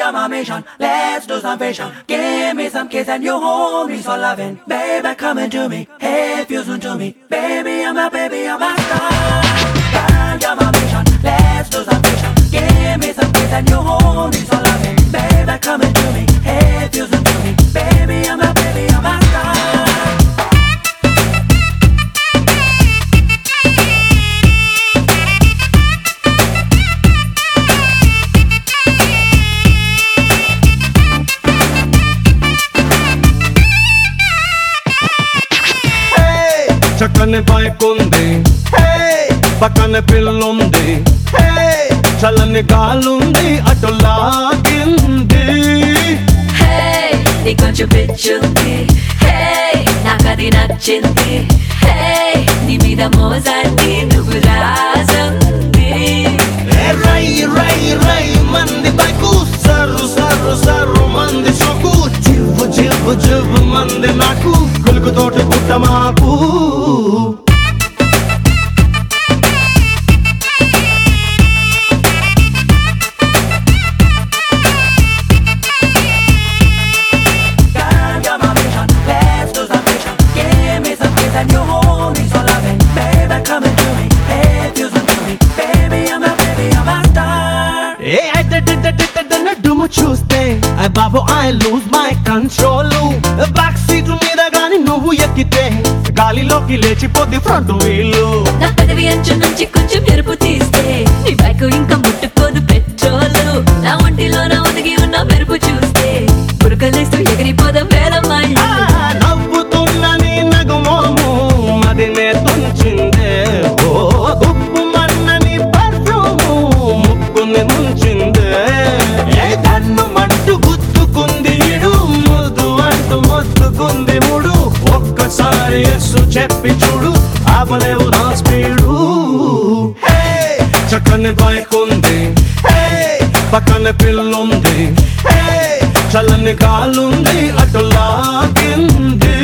you're my mission. Let's do some vision. Give me some kiss and you hold me so loving. Baby, come into me. Hey, fusing to me. Baby, I'm a baby, I'm a star. Girl, you're my mission. Let's do some vision. Give me some kiss and you hold me so loving. Baby, come into me. Hey, fusing to me. Baby, I'm a baby, I'm a star. Hey! చక్కని bike ఉంది Hey! పక్కన పిల్లుంది Hey! చల్లని గాలుంది అటు లాగింది హే నీ కొంచెం పిచ్చుంది హే నాకది నచ్చింది హే నీ మీద మోజంది నువ్వు రాజంది ఏ రై రై రై మంది బైకు సర్రు సర్రు సర్రు మంది సొక్కు జివ్వు జివ్వు జివ్వు మంది నాకు కొలుకు తోటి పుట్ట మాకు Girl, you're my mission. Let's do some vision. Give me some kiss and you hold me so loving. Baby, come into me. Hey, fusing to me. Baby, I'm a baby, I'm a star. ఏ అడ్డడ్డడ్డడ్డన్న డుము చూస్తే I బాబు I lose my control back seat మీద గాని నువ్వు ఎక్కితే గాలిలోకి లేచిపోద్ది front వీలు నా పదవి అంచు నుంచి కొంచెం ఎరుపు తీస్తే నీ బైక్ ఇంకా ముట్టుకోదు పెట్రోల్ నా ఒంటిలో నా ఒదిగి ఉన్న మెరుపు చూస్తే పురకలేస్తూ ఎగిరిపోదాం వేల మైళ్ళు ఆ, నవ్వుతున్న నీ నగుమోము మదినే తుంచిందే ఓ ఉప్పు మన్న నీ పర్ఫ్యూము ముక్కుని ముంచిందే ఏ కన్ను మంటు గుర్తుకుంది ఇడు ముద్దు అంటూ మొత్తుకుంది ముడు ఒక్కసారి ఎస్సు చెప్పి చూడు ఆపలేవు నా స్పీడు హే, చక్కని బైక్ ఉంది హే, పక్కన పిల్లుంది హే, చల్లని కాలుంది అటు లాగింది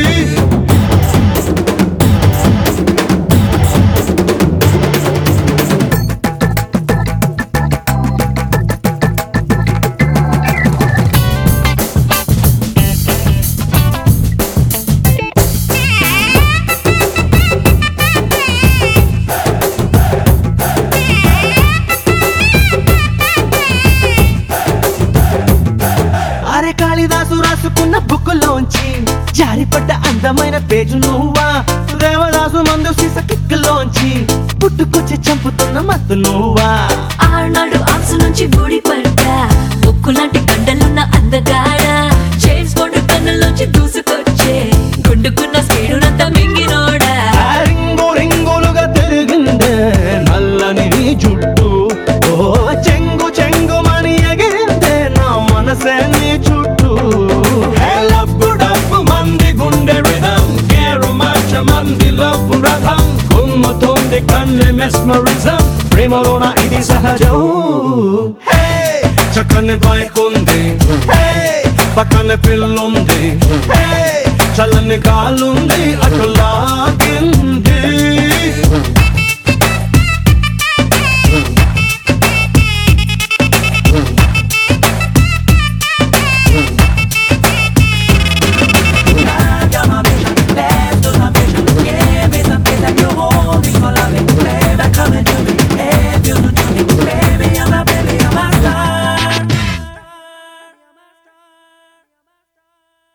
అరే కాళిదాసు రాసుకున్న బుక్కులోంచి జారిపడ్డ అందమైన పేజు నువ్వా దేవదాసు మందు సీస కిక్కులోంచి పుట్టుకొచ్చి చంపుతున్న మత్తు నువ్వా ఆనాడు ఆంసు నుంచి ఊడిపడ్డా ఉక్కు లాంటి గంటలున్న అందగాడ చైన్స్ బోర్డు కన్నులోంచి దూసుకొచ్చే గుండుకున్న స్పీడునంతా మింగినోడా ఆ రింగు రింగులుగా తిరిగిందే నల్లని నీ జుట్టు ఓ చెంగు చెంగు మని ఎగిరిందే నా మనసే నీ చుట్టూ ఏ లబ్బు డబ్బు మంది గుండె రిధం గేరు మార్చ మంది లబ్బు రథం కుమ్ముతుంది కన్ను మెస్మరిజం ప్రేమలోన ఇది సహజం హే చక్కని బైక్ ఉంది హే పక్కన పిల్లుంది హే చల్లని కాలుంది అటు లాగింది